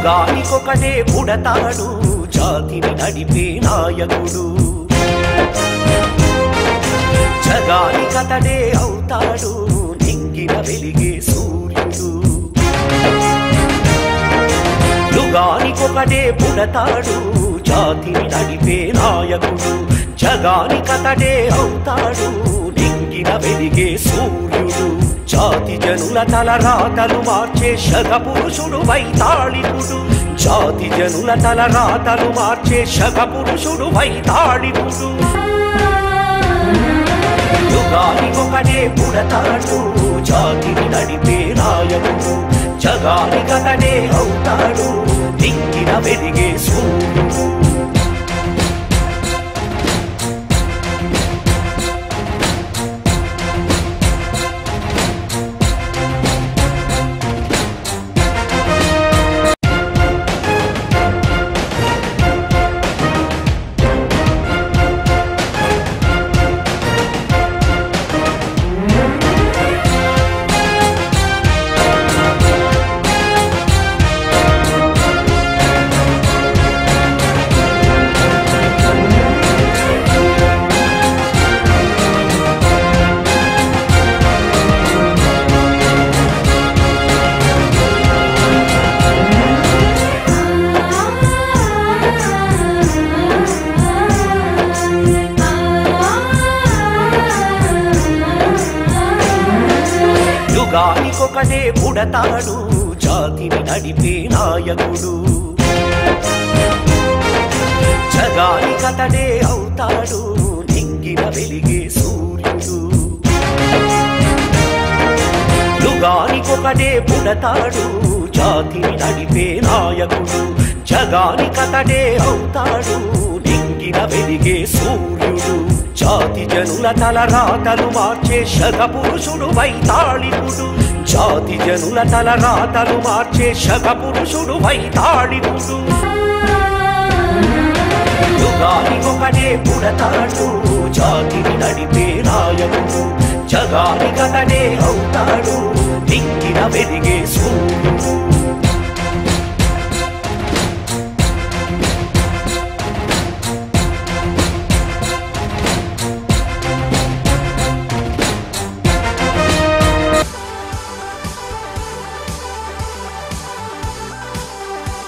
యుగానికొకడే పుడతాడు జాతిని నడిపే నాయకుడు జగానికతడే అవుతాడు నింగిన వెలిగే సూర్యుడు యుగానికొకడే పుడతాడు జాతిని నడిపే నాయకుడు జగానికతడే అవుతాడు నింగిన వెలిగే సూర్యుడు జాతి జనుల తల రాతలు మార్చే శగ పురుషుడు వైతాళికుడు జాతి జనుల తల రాతలు మార్చే శగ పురుషుడు వైతాళికుడు యుగానికొకడే పుడతాడు జాతిని నడిపే నాయకుడు జగానికతడే అవుతాడు నింగిన వెలిగే సూర్యుడు యుగానికొకడే పుడతాడు జాతిని నడిపే నాయకుడు జగానికతడే అవుతాడు నింగిన వెలిగే సూర్యుడు యుగానికొకడే పుడతాడు జాతిని నడిపే నాయకుడు జగానికతడే అవుతాడు నింగిన వెలిగే సూర్యుడు జాతి జనుల తల రాతలు మార్చే శగ పురుషుడు వైతాళికుడు జాతి జనుల తల రాతలు మార్చే శగ పురుషుడు వైతాళికుడు యుగానికొకడే పుడతాడు జాతిని నడిపే నాయకుడు జగానికతడే అవుతాడు నింగిన వెలిగే సూర్యుడు